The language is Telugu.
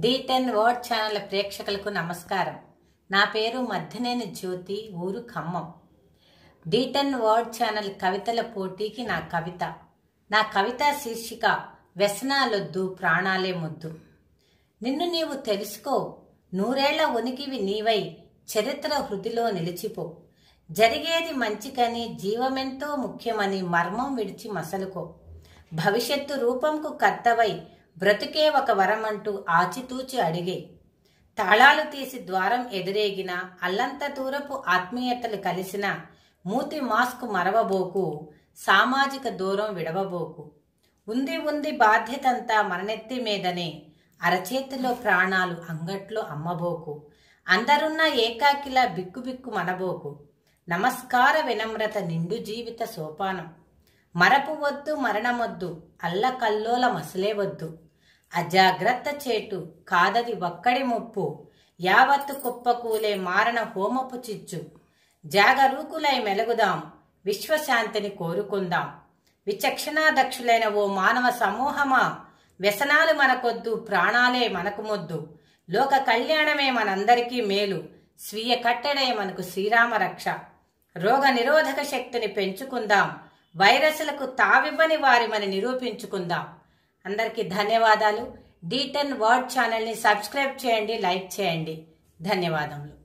డి టెన్ వర్డ్ ఛానల్ ప్రేక్షకులకు నమస్కారం నా పేరు మధ్యనేని జ్యోతి ఊరు Khammam D ten word channel కవితల పోటీకి నా కవిత నా కవిత శీర్షిక వ్యసనాలొద్దు ప్రాణాలే ముద్దు నిన్ను నీవు తెలుసుకో నూరేళ్ల ఉనికివి నీవై చరిత్ర హృదిలో నిలిచిపో జరిగేది మంచికని జీవమెంతో ముఖ్యమని మర్మం విడిచి మసలుకో భవిష్యత్తు రూపంకు కర్తవై బ్రతుకే ఒక వరమంటూ ఆచితూచి అడిగే తాళాలు తీసి ద్వారం ఎదురేగిన అల్లంత దూరపు ఆత్మీయతలు కలిసిన మూతి మాస్క్ మరవబోకు సామాజిక దూరం విడవబోకు ఉంది ఉంది బాధ్యతంతా మననెత్తి మీదనే అరచేతిలో ప్రాణాలు అంగట్లో అమ్మబోకు అందరున్న ఏకాకిలా బిక్కుబిక్కు మనబోకు నమస్కార వినమ్రత నిండు జీవిత సోపానం మరపు వద్దు మరణమొద్దు అల్లకల్లోల మసలే వద్దు అజాగ్రత్త చేటు కాదది ఒక్కడి ముప్పు యావత్తు కుప్పకూలే మారణ హోమపు చిచ్చు జాగరూకులై మెలుగుదాం విశ్వశాంతిని కోరుకుందాం విచక్షణాదక్షులైన ఓ మానవ సమూహమా వ్యసనాలు మనకొద్దు ప్రాణాలే మనకు మొద్దు లోక కళ్యాణమే మనందరికీ మేలు స్వీయ కట్టడే మనకు శ్రీరామ రక్ష రోగ నిరోధక శక్తిని పెంచుకుందాం వైరస్లకు తావివ్వని వారిమని నిరూపించుకుందాం అందరికీ ధన్యవాదాలు డీ టెన్ వర్డ్ ఛానల్ని సబ్స్క్రైబ్ చేయండి లైక్ చేయండి ధన్యవాదములు